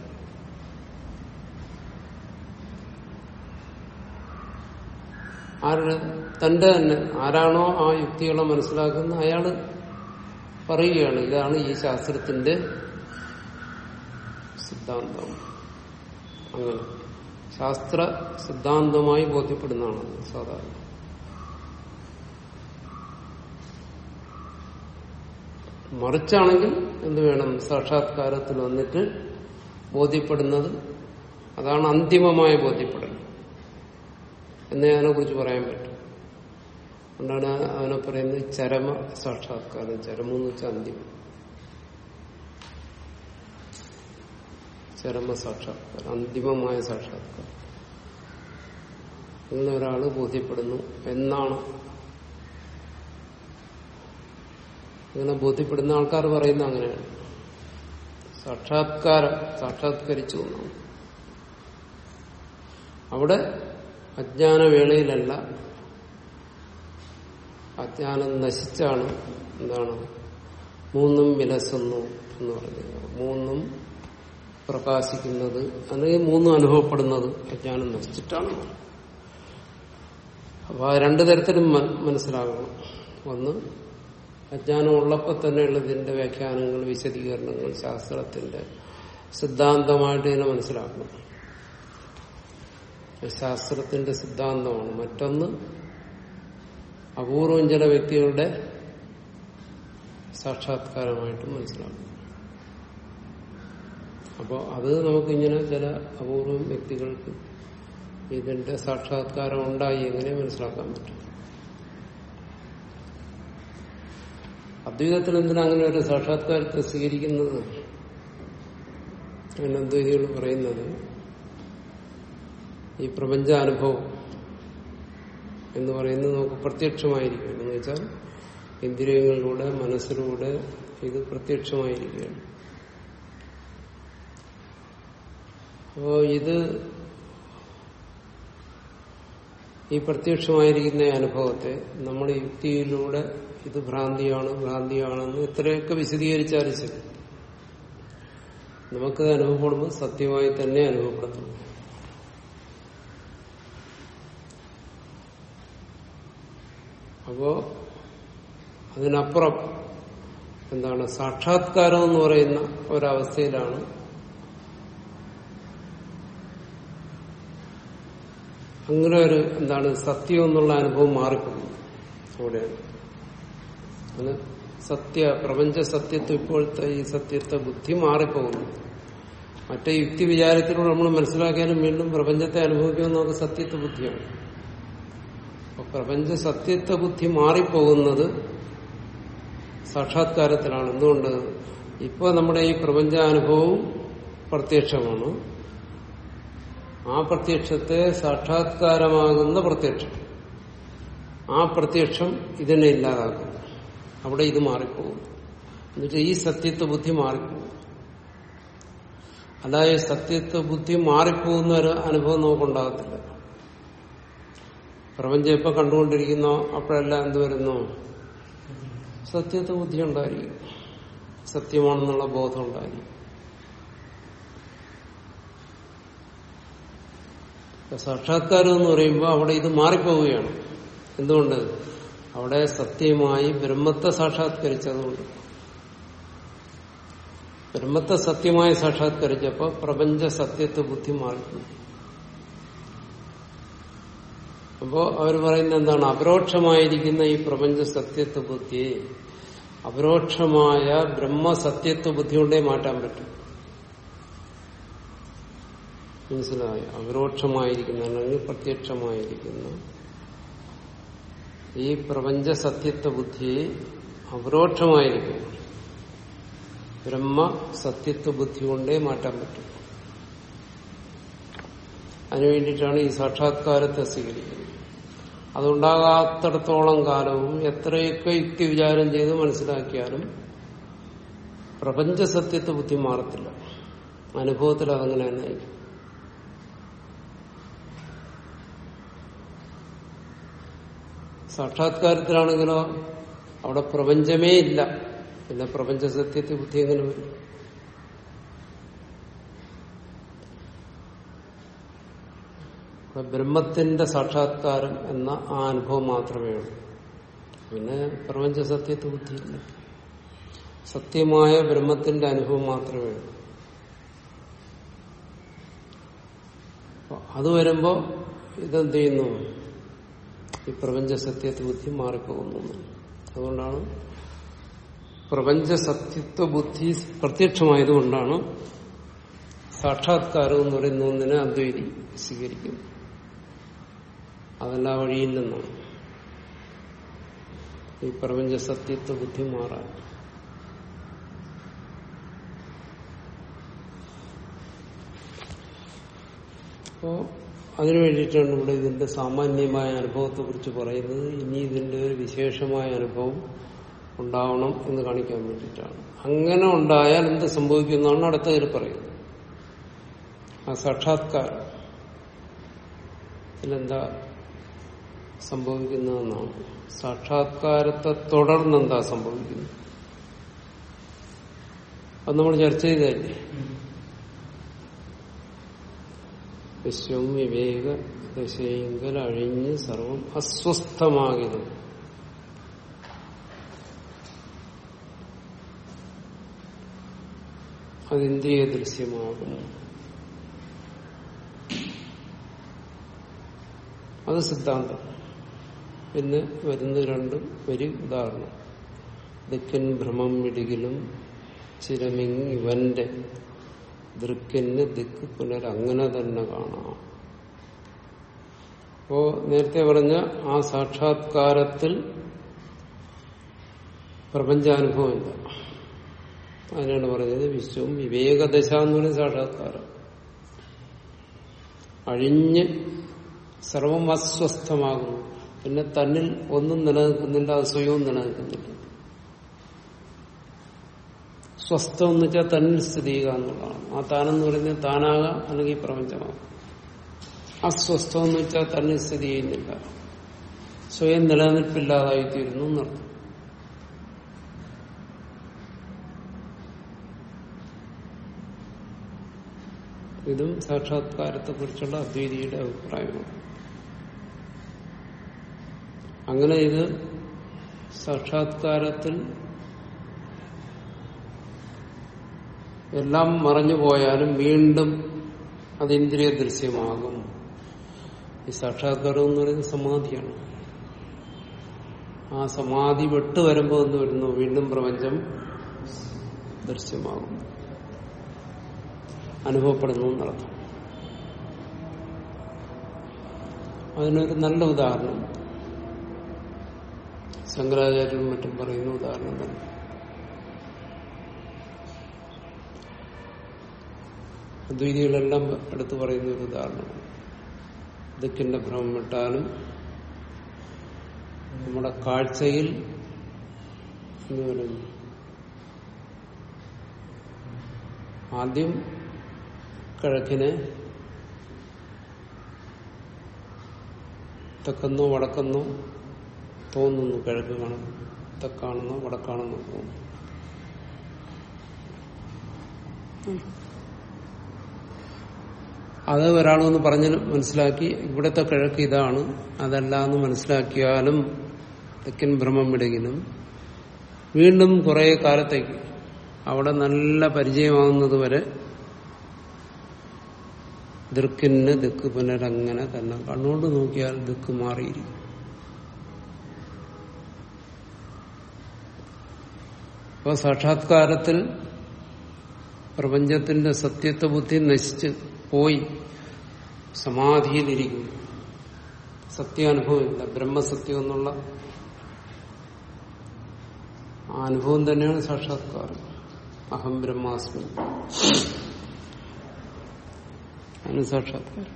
ആരുടെ തന്റെ തന്നെ ആരാണോ ആ യുക്തികളെ മനസ്സിലാക്കുന്ന അയാള് പറയുകയാണ് ഇതാണ് ഈ ശാസ്ത്രത്തിന്റെ സിദ്ധാന്തം അങ്ങനെ ശാസ്ത്ര സിദ്ധാന്തമായി ബോധ്യപ്പെടുന്നതാണ് അത് സാധാരണ മറിച്ചാണെങ്കിൽ എന്ത് വേണം സാക്ഷാത്കാരത്തിൽ വന്നിട്ട് ബോധ്യപ്പെടുന്നത് അതാണ് അന്തിമമായ ബോധ്യപ്പെടൽ എന്നേ അതിനെ കുറിച്ച് പറയാൻ പറ്റും അതുകൊണ്ടാണ് അവനെ പറയുന്നത് ചരമ സാക്ഷാത്കാരം ചരമം എന്ന് വെച്ചാൽ അന്തിമം ചരമ സാക്ഷാത്കാരം അന്തിമമായ സാക്ഷാത്കാരം ഇങ്ങനെ ഒരാള് ബോധ്യപ്പെടുന്നു എന്നാണ് അങ്ങനെ ബോധ്യപ്പെടുന്ന ആൾക്കാർ പറയുന്ന അങ്ങനെയാണ് സാക്ഷാത്കാരം സാക്ഷാത്കരിച്ചു എന്നാണ് അവിടെ അജ്ഞാനവേളയിലല്ല അജ്ഞാനം നശിച്ചാണ് എന്താണ് മൂന്നും വിലസുന്നു എന്ന് പറഞ്ഞത് മൂന്നും പ്രകാശിക്കുന്നത് അല്ലെങ്കിൽ മൂന്നും അനുഭവപ്പെടുന്നത് അജ്ഞാനം നശിച്ചിട്ടാണ് അപ്പൊ ആ രണ്ടു തരത്തിലും മനസ്സിലാകണം ഒന്ന് അജ്ഞാനം ഉള്ളപ്പോൾ തന്നെയുള്ള ഇതിന്റെ വ്യാഖ്യാനങ്ങൾ വിശദീകരണങ്ങൾ ശാസ്ത്രത്തിന്റെ സിദ്ധാന്തമായിട്ട് ഇതിനെ മനസ്സിലാക്കണം ശാസ്ത്രത്തിന്റെ സിദ്ധാന്തമാണ് മറ്റൊന്ന് അപൂർവം ചില വ്യക്തികളുടെ സാക്ഷാത്കാരമായിട്ട് മനസ്സിലാക്കണം അപ്പോൾ അത് നമുക്കിങ്ങനെ ചില അപൂർവം വ്യക്തികൾക്ക് ഇതിന്റെ സാക്ഷാത്കാരം ഉണ്ടായി എങ്ങനെ മനസ്സിലാക്കാൻ പറ്റും അദ്വൈതത്തിൽ എന്തിനാ അങ്ങനെ ഒരു സാക്ഷാത്കാരത്തെ സ്വീകരിക്കുന്നത് അങ്ങനെ അദ്വൈതികൾ പറയുന്നത് ഈ പ്രപഞ്ചാനുഭവം എന്ന് പറയുന്നത് നമുക്ക് പ്രത്യക്ഷമായിരിക്കും എന്ന് വെച്ചാൽ ഇന്ദ്രിയങ്ങളിലൂടെ മനസ്സിലൂടെ ഇത് പ്രത്യക്ഷമായിരിക്കുകയാണ് അപ്പോ ഇത് ഈ പ്രത്യക്ഷമായിരിക്കുന്ന അനുഭവത്തെ നമ്മൾ യുക്തിയിലൂടെ ഇത് ഭ്രാന്തിയാണ് ഭ്രാന്തിയാണെന്ന് ഇത്രയൊക്കെ വിശദീകരിച്ചാലും ശരി നമുക്ക് അനുഭവപ്പെടുമ്പോൾ സത്യമായി തന്നെ അനുഭവപ്പെടുന്നു അപ്പോ അതിനപ്പുറം എന്താണ് സാക്ഷാത്കാരം എന്ന് പറയുന്ന ഒരവസ്ഥയിലാണ് അങ്ങനെ ഒരു എന്താണ് സത്യം എന്നുള്ള അനുഭവം മാറിപ്പോകുന്നു അവിടെയാണ് അത് സത്യ പ്രപഞ്ച സത്യത്വം ഇപ്പോഴത്തെ ഈ സത്യത്തെ ബുദ്ധി മാറിപ്പോകുന്നു മറ്റേ യുക്തി വിചാരത്തിലൂടെ നമ്മൾ മനസ്സിലാക്കിയാലും വീണ്ടും പ്രപഞ്ചത്തെ അനുഭവിക്കുമ്പോൾ നമുക്ക് സത്യത്വ ബുദ്ധിയാണ് അപ്പൊ പ്രപഞ്ച സത്യത്വ ബുദ്ധി മാറിപ്പോകുന്നത് സാക്ഷാത്കാരത്തിലാണ് എന്തുകൊണ്ട് ഇപ്പോൾ നമ്മുടെ ഈ പ്രപഞ്ചാനുഭവവും പ്രത്യക്ഷമാണ് ആ പ്രത്യക്ഷത്തെ സാക്ഷാത്കാരമാകുന്ന പ്രത്യക്ഷം ആ പ്രത്യക്ഷം ഇതിനെ ഇല്ലാതാക്കും അവിടെ ഇത് മാറിപ്പോകും എന്നുവെച്ചാൽ ഈ സത്യത്വ ബുദ്ധി മാറിപ്പോകും അല്ലാതെ സത്യത്വ ബുദ്ധി മാറിപ്പോകുന്ന ഒരു അനുഭവം നമുക്കുണ്ടാകത്തില്ല പ്രപഞ്ചം എപ്പോ കണ്ടുകൊണ്ടിരിക്കുന്നോ അപ്പോഴെല്ലാം എന്ത് വരുന്നു സത്യത്വ ബുദ്ധി ഉണ്ടായിരിക്കും സത്യമാണെന്നുള്ള ബോധം ഉണ്ടായിരിക്കും സാക്ഷാത്കാരം എന്ന് പറയുമ്പോൾ അവിടെ ഇത് മാറിപ്പോവുകയാണ് എന്തുകൊണ്ട് അവിടെ സത്യമായി ബ്രഹ്മത്തെ സാക്ഷാത്കരിച്ചതുകൊണ്ട് ബ്രഹ്മത്തെ സത്യമായി സാക്ഷാത്കരിച്ചപ്പോ പ്രപഞ്ച സത്യത്തെ ബുദ്ധി മാറി അപ്പോ അവർ പറയുന്നത് എന്താണ് അപരോക്ഷമായിരിക്കുന്ന ഈ പ്രപഞ്ച സത്യത്വ ബുദ്ധിയെ അപരോക്ഷമായ ബ്രഹ്മസത്യത്വ ബുദ്ധി കൊണ്ടേ മാറ്റാൻ പറ്റും മനസ്സിലായി അപരോക്ഷമായിരിക്കുന്ന അല്ലെങ്കിൽ പ്രത്യക്ഷമായിരിക്കുന്ന ഈ പ്രപഞ്ച സത്യത്വ ബുദ്ധിയെ അപരോക്ഷമായിരിക്കുന്നു ബ്രഹ്മ സത്യത്വ ബുദ്ധി കൊണ്ടേ മാറ്റാൻ പറ്റും അതിനുവേണ്ടിയിട്ടാണ് ഈ സാക്ഷാത്കാരത്തെ സ്വീകരിക്കുന്നത് അതുണ്ടാകാത്തിടത്തോളം കാലവും എത്രയൊക്കെ യുക്തി വിചാരം ചെയ്ത് മനസ്സിലാക്കിയാലും പ്രപഞ്ച സത്യത്തെ ബുദ്ധി മാറത്തില്ല അനുഭവത്തിൽ അതങ്ങനെ തന്നെ ആയിരിക്കും. സാക്ഷാത്കാരത്തിലാണെങ്കിലോ അവിടെ പ്രപഞ്ചമേ ഇല്ല പിന്നെ പ്രപഞ്ച സത്യത്തെ ബുദ്ധി എങ്ങനെ വരും അപ്പൊ ബ്രഹ്മത്തിന്റെ സാക്ഷാത്കാരം എന്ന ആ അനുഭവം മാത്രമേ ഉള്ളൂ പിന്നെ പ്രപഞ്ച സത്യത്തെ ബുദ്ധിയില്ല സത്യമായ ബ്രഹ്മത്തിന്റെ അനുഭവം മാത്രമേ ഉള്ളൂ അപ്പൊ അത് വരുമ്പോ ഇതെന്ത് ചെയ്യുന്നു ഈ പ്രപഞ്ച സത്യത്തെ ബുദ്ധി മാറിപ്പോകുന്നു അതുകൊണ്ടാണ് പ്രപഞ്ച സത്യത്വ ബുദ്ധി പ്രത്യക്ഷമായതുകൊണ്ടാണ് സാക്ഷാത്കാരം എന്ന് പറയുന്ന ഒന്നിനെ അദ്വൈതി സ്വീകരിക്കുന്നു അതല്ല വഴിയിൽ നിന്നാണ് ഈ പ്രപഞ്ച സത്യത്വ ബുദ്ധി മാറാൻ അപ്പോ അതിനു വേണ്ടിയിട്ടാണ് ഇവിടെ ഇതിന്റെ സാമാന്യമായ അനുഭവത്തെ കുറിച്ച് പറയുന്നത് ഇനി ഇതിന്റെ ഒരു വിശേഷമായ അനുഭവം ഉണ്ടാവണം എന്ന് കാണിക്കാൻ വേണ്ടിയിട്ടാണ് അങ്ങനെ ഉണ്ടായാൽ എന്ത് സംഭവിക്കുന്നതാണ് അടുത്തതിൽ പറയുന്നത് ആ സാക്ഷാത്കാരം ഇതിലെന്താ സംഭവിക്കുന്നതെന്നാണ് സാക്ഷാത്കാരത്തെ തുടർന്ന് എന്താ സംഭവിക്കുന്നത് അത് നമ്മൾ ചർച്ച ചെയ്തതല്ലേ വിശ്വം വിവേക ദശയെങ്കൽ അഴിഞ്ഞ് സർവം അസ്വസ്ഥമാകരുത് അതിന്ദ്രിയ ദൃശ്യമാകും അത് സിദ്ധാന്തം പിന്നെ വരുന്ന രണ്ടും ഒരു ഉദാഹരണം ദിക്കൻ ഭ്രമം ഇടുകിലും ചിരമിങ് ഇവന്റെ ദൃക്കിന് ദിക്ക് പുനരങ്ങനെ തന്നെ കാണാം അപ്പോ നേരത്തെ പറഞ്ഞ ആ സാക്ഷാത്കാരത്തിൽ പ്രപഞ്ചാനുഭവമില്ല അതിനാണ് പറഞ്ഞത് വിശ്വം വിവേകദശ എന്ന് പറയുന്ന സാക്ഷാത്കാരം അഴിഞ്ഞ് സർവം അസ്വസ്ഥമാകുന്നു പിന്നെ തന്നിൽ ഒന്നും നിലനിൽക്കുന്നില്ല അത് സ്വയവും നിലനിൽക്കുന്നില്ല സ്വസ്ഥം എന്ന് വെച്ചാൽ തന്നിൽ സ്ഥിതി ചെയ്യുക എന്നുള്ളതാണ് ആ താനെന്ന് പറയുന്നത് താനാകാം അല്ലെങ്കിൽ പ്രപഞ്ചമാകാം അസ്വസ്ഥം എന്ന് വെച്ചാൽ തന്നിൽ സ്ഥിതി ചെയ്യുന്നില്ല സ്വയം നിലനിൽപ്പില്ലാതായിത്തീരുന്നു എന്നർത്ഥം ഇതും സാക്ഷാത്കാരത്തെ കുറിച്ചുള്ള അദ്വൈതിയുടെ അഭിപ്രായമാണ് അങ്ങനെ ഇത് സാക്ഷാത്കാരത്തിൽ എല്ലാം മറഞ്ഞു പോയാലും വീണ്ടും അത് ഇന്ദ്രിയ ദൃശ്യമാകും ഈ സാക്ഷാത്കാരം എന്ന് പറയുന്നത് സമാധിയാണ് ആ സമാധി വിട്ട് വരുമ്പോൾ എന്ത് വരുന്നു വീണ്ടും പ്രപഞ്ചം ദൃശ്യമാകും അനുഭവപ്പെടുന്നു എന്നർത്ഥം അതിനൊരു നല്ല ഉദാഹരണം ശങ്കരാചാര്യരും മറ്റും പറയുന്ന ഉദാഹരണം തന്നെ അദ്വൈതികളെല്ലാം എടുത്തു പറയുന്ന ഒരു ഉദാഹരണമാണ് ദിക്കിന്റെ ഭ്രമം വിട്ടാലും നമ്മുടെ കാഴ്ചയിൽ എന്ന് പറയുന്നു ആദ്യം കിഴക്കിനെ തെക്കെന്നോ വടക്കെന്നോ തോന്നുന്നു കിഴക്ക് കാണും തെക്കാണെന്നോ വടക്കാണെന്നോ തോന്നുന്നു അത് ഒരാളൊന്ന് പറഞ്ഞ് മനസ്സിലാക്കി ഇവിടുത്തെ കിഴക്ക് ഇതാണ് അതല്ല എന്ന് മനസ്സിലാക്കിയാലും തെക്കൻ ഭ്രമം വിടെങ്കിലും വീണ്ടും കുറെ കാലത്തേക്ക് അവിടെ നല്ല പരിചയമാകുന്നത് വരെ ദൃക്കിന് ദിക്ക് പുനരങ്ങനെ തന്നെ കണ്ണുകൊണ്ട് നോക്കിയാൽ ദിക്ക് മാറിയിരിക്കും അപ്പൊ സാക്ഷാത്കാരത്തിൽ പ്രപഞ്ചത്തിന്റെ സത്യത്വ ബുദ്ധി നശിച്ച് പോയി സമാധിയിലിരിക്കും സത്യാനുഭവമില്ല ബ്രഹ്മസത്യം എന്നുള്ള ആ അനുഭവം തന്നെയാണ് സാക്ഷാത്കാരം അഹം ബ്രഹ്മാസ്മി ആണ് സാക്ഷാത്കാരം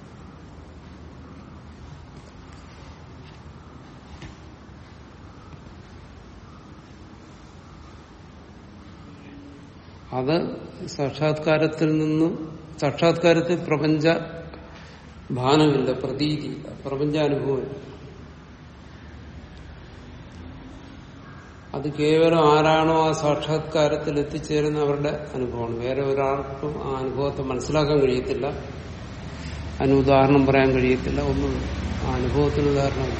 അത് സാക്ഷാത്കാരത്തിൽ നിന്ന് സാക്ഷാത്കാരത്തിൽ പ്രപഞ്ച ഭാനമില്ല പ്രതീതിയില്ല പ്രപഞ്ചാനുഭവമില്ല അത് കേവലം ആരാണോ ആ സാക്ഷാത്കാരത്തിൽ എത്തിച്ചേരുന്ന അവരുടെ അനുഭവമാണ് വേറെ ഒരാൾക്കും ആ അനുഭവത്തെ മനസ്സിലാക്കാൻ കഴിയത്തില്ല അതിന് ഉദാഹരണം പറയാൻ കഴിയത്തില്ല ഒന്നും ആ അനുഭവത്തിന് ഉദാഹരണമില്ല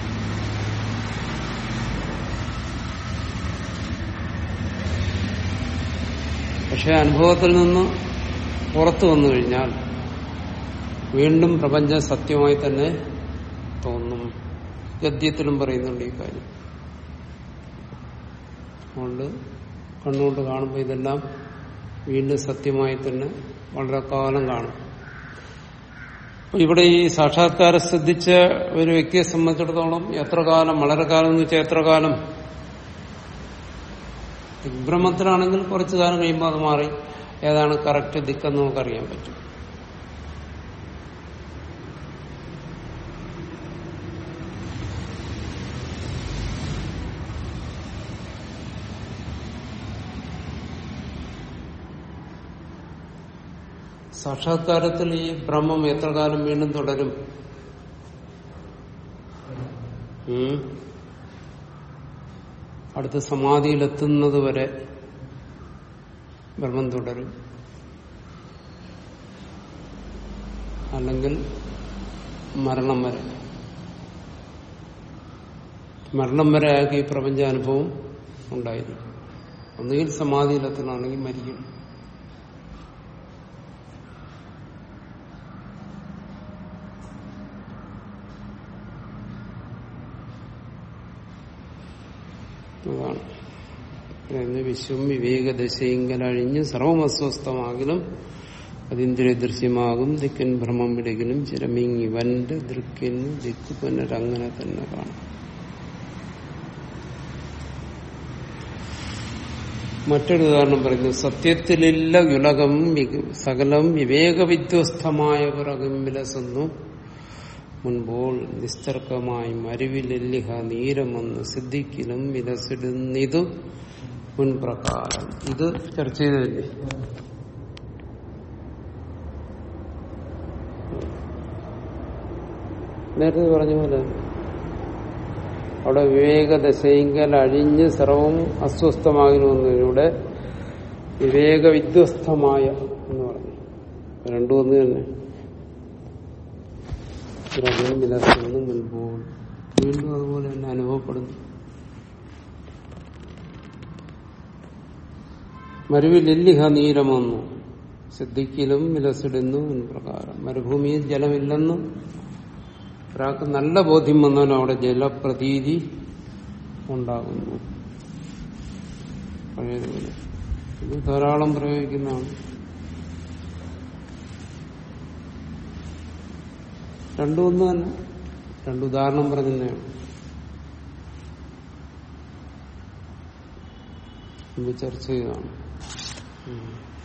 പക്ഷെ അനുഭവത്തിൽ നിന്ന് പുറത്തു വന്നു കഴിഞ്ഞാൽ വീണ്ടും പ്രപഞ്ചം സത്യമായി തന്നെ തോന്നും ഗദ്യത്തിലും പറയുന്നുണ്ട് ഈ കാര്യം അതുകൊണ്ട് കണ്ണുകൊണ്ട് കാണുമ്പോൾ ഇതെല്ലാം വീണ്ടും സത്യമായി തന്നെ വളരെ കാലം കാണും അപ്പൊ ഇവിടെ ഈ സാക്ഷാത്കാരം ശ്രദ്ധിച്ച ഒരു വ്യക്തിയെ സംബന്ധിച്ചിടത്തോളം എത്ര കാലം വളരെ കാലം എന്ന് വെച്ചാൽ എത്ര കാലം ദിഗ്ഭ്രമത്തിലാണെങ്കിൽ കുറച്ചു കാലം കഴിയുമ്പോൾ അത് മാറി ഏതാണ് കറക്റ്റ് ദിക്കെന്ന് നമുക്കറിയാൻ പറ്റും സാക്ഷാത്കാരത്തിൽ ഈ ബ്രഹ്മം എത്ര കാലം വീണ്ടും തുടരും ഉം? അടുത്ത സമാധിയിലെത്തുന്നത് വരെ ബ്രഹ്മം തുടരും അല്ലെങ്കിൽ മരണം വരെ മരണം വരെ അയാൾക്ക് ഈ പ്രപഞ്ചാനുഭവം ഉണ്ടായിരിക്കും ഒന്നുകിൽ സമാധിയിലെത്തണമെങ്കിൽ മരിക്കും അതാണ് പറയുന്നത് വിശ്വം വിവേകദശയിങ്കലഴിഞ്ഞ് സർവമസ്വസ്ഥമാകലും അതിന്ദ്രിയ ദൃശ്യമാകും ദിക്കൻ ഭ്രമം വിടകിലും ചിരമിങ്ങി വന്റെ ദൃക്കിന് ദിക്ക് പുനരങ്ങനെ തന്നെ കാണും മറ്റൊരു ഉദാഹരണം പറയുന്നു സത്യത്തിലില്ല യുലകം വിക- സകലം വിവേകവിധ്വസ്തമായ പിറകും വിലസുന്നു മുൻപോൾ നിസ്തർക്കമായി മരുവിലെല്ലിഹ നീരമെന്ന് സിദ്ധിക്കലും വിലസിടുന്നിതു മുൻപ്രകാരം ഇത് ചർച്ച ചെയ്തതല്ലേ നേരത്തെ പറഞ്ഞ പോലെ അവിടെ വിവേകദശയിങ്കൽ അഴിഞ്ഞ് സർവം അസ്വസ്ഥമാകണമെന്നതിലൂടെ വിവേകവിധ്വസ്തമായ എന്ന് പറഞ്ഞു രണ്ടും ഒന്ന് തന്നെ ദ്രവ്യം വിലസുന്നു മുൻപോൾ വീണ്ടും അതുപോലെ തന്നെ അനുഭവപ്പെടുന്നു മരുവിലില്ലിഹ നീരമെന്നു സിദ്ധിക്കലും വിലസിടുന്നു പ്രകാരം മരുഭൂമിയിൽ ജലമില്ലെന്നും ഒരാൾക്ക് നല്ല ബോധ്യം വന്നാലും അവിടെ ജലപ്രതീതി ഉണ്ടാകുന്നു പഴയതുപോലെ ഇത് ധാരാളം പ്രയോഗിക്കുന്നതാണ് രണ്ടും ഒന്ന് തന്നെ രണ്ടു ഉദാഹരണം പറഞ്ഞതാണ് മുമ്പ് ചർച്ച ചെയ്തതാണ് ഉം.